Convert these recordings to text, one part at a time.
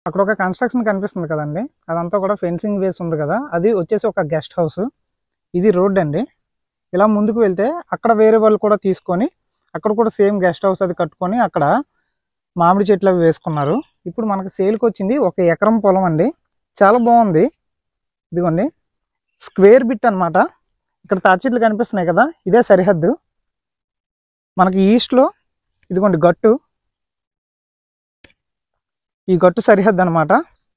అక్కడ ఒక కన్స్ట్రక్షన్ కనిపిస్తుంది కదండి అదంతా కూడా ఫెన్సింగ్ వేసి ఉంది కదా అది వచ్చేసి ఒక గెస్ట్ హౌస్ ఇది రోడ్ అండి ఇలా ముందుకు వెళ్తే అక్కడ వేరే వాళ్ళు కూడా తీసుకొని అక్కడ కూడా సేమ్ గెస్ట్ హౌస్ అది కట్టుకొని అక్కడ మామిడి చెట్లు అవి వేసుకున్నారు ఇప్పుడు మనకు సేల్కి వచ్చింది ఒక ఎకరం పొలం అండి చాలా బాగుంది ఇదిగోండి స్క్వేర్ బిట్ అన్నమాట ఇక్కడ తాటి చెట్లు కనిపిస్తున్నాయి కదా ఇదే సరిహద్దు మనకి ఈస్ట్లో ఇదిగోండి గట్టు ఈ గట్టు సరిహద్దు అనమాట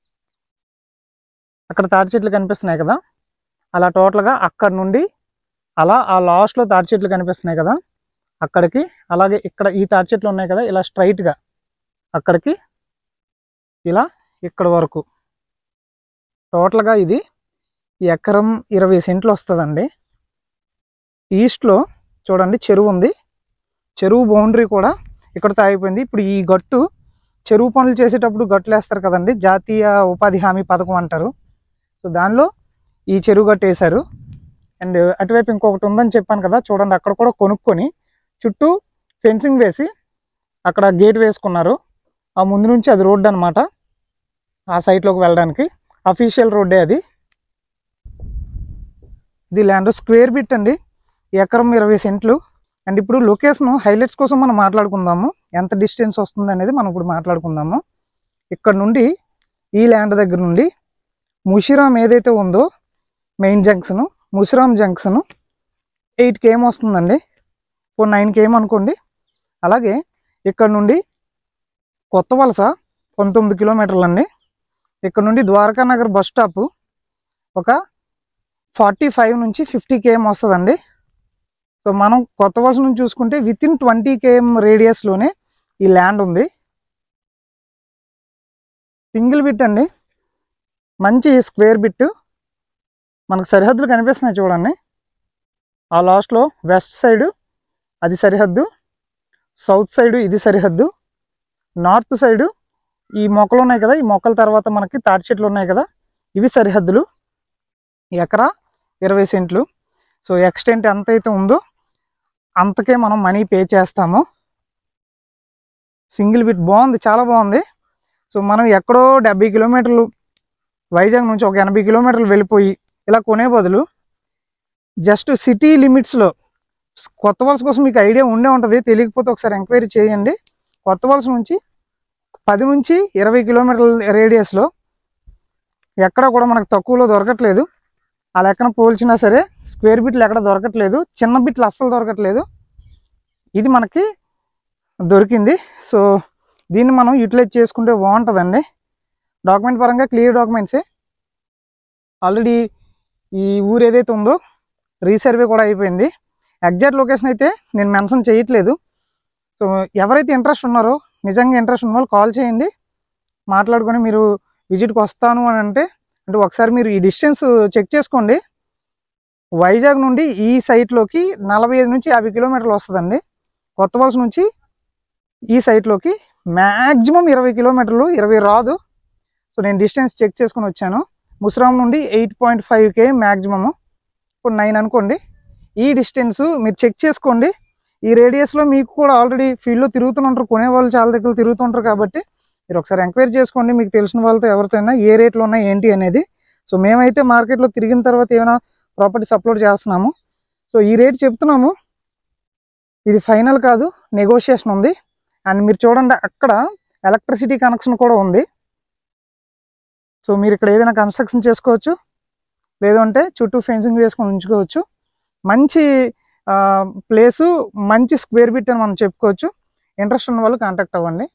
అక్కడ తాటి చెట్లు కనిపిస్తున్నాయి కదా అలా టోటల్గా అక్కడ నుండి అలా ఆ లాస్ట్లో తాటి చెట్లు కనిపిస్తున్నాయి కదా అక్కడికి అలాగే ఇక్కడ ఈ తాటి చెట్లు ఉన్నాయి కదా ఇలా స్ట్రైట్గా అక్కడికి ఇలా ఇక్కడ వరకు టోటల్గా ఇది ఎకరం ఇరవై సెంట్లు వస్తుందండి ఈస్ట్లో చూడండి చెరువు ఉంది చెరువు బౌండరీ కూడా ఇక్కడతో అయిపోయింది ఇప్పుడు ఈ గట్టు చెరువు పనులు చేసేటప్పుడు గట్లు వేస్తారు కదండి జాతీయ ఉపాధి హామీ పథకం అంటారు సో దానిలో ఈ చెరువు గట్టు వేశారు అండ్ అటువైపు ఇంకొకటి ఉందని చెప్పాను కదా చూడండి అక్కడ కూడా కొనుక్కొని చుట్టూ ఫెన్సింగ్ వేసి అక్కడ గేట్ వేసుకున్నారు ఆ ముందు నుంచి అది రోడ్డు అనమాట ఆ సైట్లోకి వెళ్ళడానికి అఫీషియల్ రోడ్డే అది ఇది ల్యాండ్ స్క్వేర్ బిట్ అండి ఎకరం ఇరవై సెంట్లు అండ్ ఇప్పుడు లొకేషన్ హైలైట్స్ కోసం మనం మాట్లాడుకుందాము ఎంత డిస్టెన్స్ వస్తుంది అనేది మనం ఇప్పుడు మాట్లాడుకుందాము ఇక్కడ నుండి ఈ ల్యాండ్ దగ్గర నుండి ముషిరామ్ ఏదైతే ఉందో main junction Mushiram junction eight KM వస్తుందండి ఇప్పుడు నైన్ కేఎం అనుకోండి అలాగే ఇక్కడ నుండి కొత్త వలస పంతొమ్మిది కిలోమీటర్లు అండి ఇక్కడ నుండి ద్వారకా నగర్ బస్ స్టాప్ ఒక ఫార్టీ ఫైవ్ నుంచి ఫిఫ్టీ కేఎం వస్తుందండి సో మనం కొత్త వలస నుంచి చూసుకుంటే విత్ ఇన్ ట్వంటీ కేఎం రేడియస్లోనే ఈ ల్యాండ్ ఉంది సింగిల్ బిట్ అండి మంచి స్క్వేర్ బిట్ మనకు సరిహద్దులు కనిపిస్తున్నాయి చూడండి ఆ లాస్ట్లో వెస్ట్ సైడ్ అది సరిహద్దు సౌత్ సైడ్ ఇది సరిహద్దు నార్త్ సైడ్ ఈ మొక్కలు ఉన్నాయి కదా ఈ మొక్కల తర్వాత మనకి తాటి చెట్లు ఉన్నాయి కదా ఇవి సరిహద్దులు ఎకరా ఇరవై సెంట్లు సో ఎక్స్టెంట్ ఎంత అయితే ఉందో అంతకే మనం మనీ పే చేస్తాము సింగిల్ బిట్ బాగుంది చాలా బాగుంది సో మనం ఎక్కడో డెబ్బై కిలోమీటర్లు వైజాగ్ నుంచి ఒక ఎనభై కిలోమీటర్లు వెళ్ళిపోయి ఇలా కొనే బదులు జస్ట్ సిటీ లిమిట్స్లో కొత్త వలస కోసం మీకు ఐడియా ఉండే ఉంటుంది తెలియకపోతే ఒకసారి ఎంక్వైరీ చేయండి కొత్త వలస నుంచి పది నుంచి ఇరవై కిలోమీటర్ల రేడియస్లో ఎక్కడ కూడా మనకు తక్కువలో దొరకట్లేదు ఆ లెక్కన పోల్చినా సరే స్క్వేర్ బిట్లు ఎక్కడ దొరకట్లేదు చిన్న బిట్లు అస్సలు దొరకట్లేదు ఇది మనకి దొరికింది సో దీన్ని మనం యూటిలైజ్ చేసుకుంటే బాగుంటుందండి డాక్యుమెంట్ పరంగా క్లియర్ డాక్యుమెంట్సే ఆల్రెడీ ఈ ఊరు ఏదైతే ఉందో రీసర్వే కూడా అయిపోయింది ఎగ్జాక్ట్ లొకేషన్ అయితే నేను మెన్షన్ చేయట్లేదు సో ఎవరైతే ఇంట్రెస్ట్ ఉన్నారో నిజంగా ఇంట్రెస్ట్ ఉన్న వాళ్ళు కాల్ చేయండి మాట్లాడుకొని మీరు విజిట్కి వస్తాను అని అంటే అంటే ఒకసారి మీరు ఈ డిస్టెన్స్ చెక్ చేసుకోండి వైజాగ్ నుండి ఈ సైట్లోకి నలభై ఐదు నుంచి యాభై కిలోమీటర్లు వస్తుందండి కొత్త వలస నుంచి ఈ సైట్లోకి మ్యాక్సిమం ఇరవై కిలోమీటర్లు ఇరవై రాదు సో నేను డిస్టెన్స్ చెక్ చేసుకుని వచ్చాను ముసరాం నుండి eight point five K maximum ఇప్పుడు నైన్ అనుకోండి ఈ డిస్టెన్స్ మీరు చెక్ చేసుకోండి ఈ రేడియస్లో మీకు కూడా ఆల్రెడీ ఫీల్డ్లో తిరుగుతుంటారు కొనేవాళ్ళు చాలా దగ్గర తిరుగుతుంటారు కాబట్టి మీరు ఒకసారి ఎంక్వైరీ చేసుకోండి మీకు తెలిసిన వాళ్ళతో ఎవరితో అయినా ఏ రేట్లో ఉన్నాయి ఏంటి అనేది సో మేమైతే మార్కెట్లో తిరిగిన తర్వాత ఏమైనా ప్రాపర్టీస్ అప్లోడ్ చేస్తున్నాము సో ఈ రేట్ చెప్తున్నాము ఇది ఫైనల్ కాదు నెగోషియేషన్ ఉంది అండ్ మీరు చూడండి అక్కడ ఎలక్ట్రిసిటీ కనెక్షన్ కూడా ఉంది సో మీరు ఇక్కడ ఏదైనా కన్స్ట్రక్షన్ చేసుకోవచ్చు లేదంటే చుట్టూ ఫెన్సింగ్ వేసుకొని ఉంచుకోవచ్చు మంచి ప్లేసు మంచి స్క్వేర్ బిట్ అని మనం చెప్పుకోవచ్చు ఇంట్రెస్ట్ ఉన్న వాళ్ళు కాంటాక్ట్ అవ్వండి